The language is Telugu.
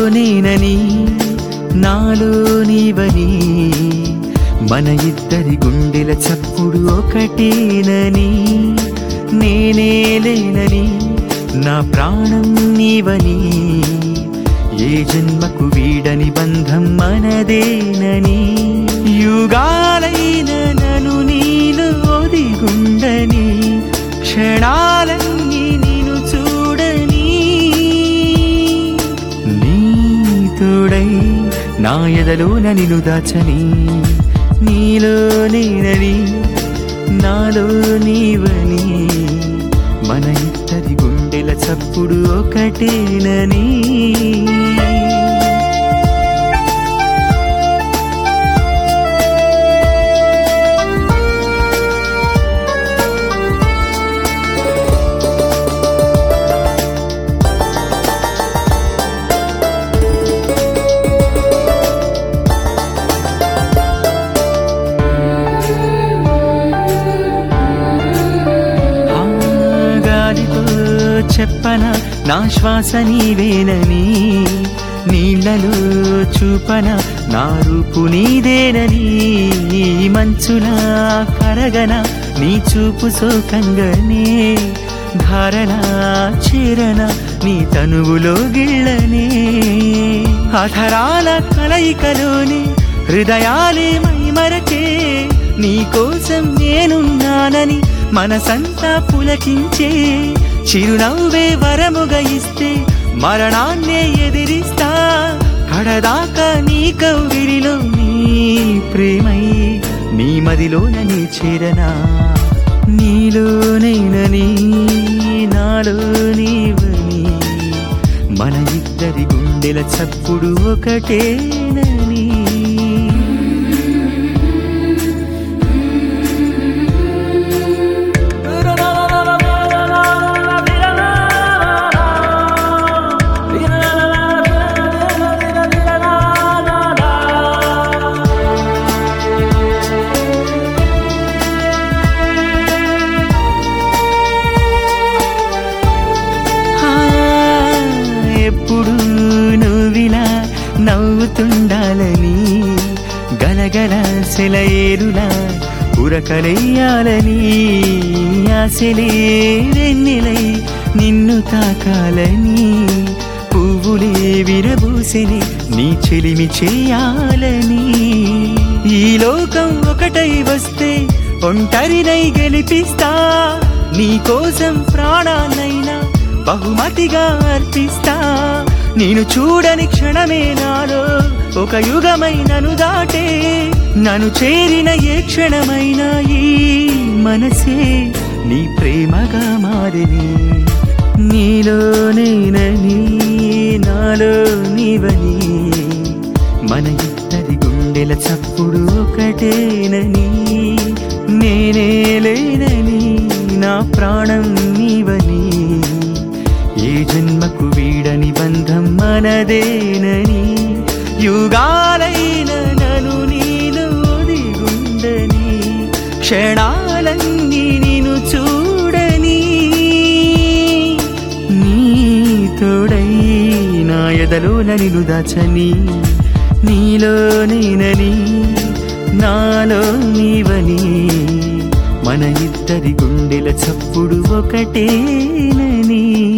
నేనని నాలో నీవని మన ఇద్దరి గుండెల చప్పుడు ఒకటేనని నేనే లేనని నా ప్రాణం నీవని ఏ జన్మకు వీడని బంధం మనదేనని యుగాలైన నను నీలో ఒదిగుండని క్షణాలన్నీ నేను చూడని నీ తోడై నా ఎదలోన నిన్ను దాచని నీలో నేనని నాలో నీవని మన ఇద్దరి గుండెల చప్పుడు ఒకటేనని ఆ గాలితో చెప్పన నా శ్వాస నీవేనని నీళ్ళలో చూపన నా రూపు నీదేనని మంచులా కరగన నీ చూపు సోకంగనే ధారలా చేరన నీ తనువులో గిళ్ళనే అధరాల కలయికలోనే హృదయాలే మైమరచే నీ కోసం నేనున్నానని మనసంతా పులకించే చిరునవ్వే వరముగా ఇస్తే మరణాన్నే ఎదిరిస్తా కడదాకా నీ కౌగిరిలో నీ ప్రేమై నీ మదిలోన నీ చేరనా నీలోనైనని నాలో నీవని మన ఇద్దరి గుండెల చప్పుడు ఒకటేనని ఆ, ఎప్పుడు నువ్విలా నవ్వుతుండాలని గలగల సెలయేరులా ఉరకలెయ్యాలని ఆశలే వెన్నెలై నిన్ను తాకాలని పువ్వులే విరబూసెని నీ చెలిమి చేయాలని ఈ లోకం ఒకటై వస్తే ఒంటరినై గెలిపిస్తా నీ కోసం ప్రాణాన్నైనా బహుమతిగా అర్పిస్తా నేను చూడని క్షణమే నాలో ఒక యుగమై నన్ను దాటే నన్ను చేరిన ఏ క్షణమైనా ఈ మనసే నీ ప్రేమగా మారిని నీలో నేనని నాలో నీవని మన ఇద్దరి గుండెల చప్పుడు ఒకటేనని నేనే లేనని నా ప్రాణం నీవని ఏ జన్మకు వీడని బంధం మనదేనని యుగాలైన నను నీలో దిగుండని క్షణాలన్నీ నేను చూడని నీ తోడై నా ఎదలోన నిన్ను దాచని నీలో నేనని నాలో నీవని మన ఇద్దరి గుండెల చప్పుడు ఒకటేనని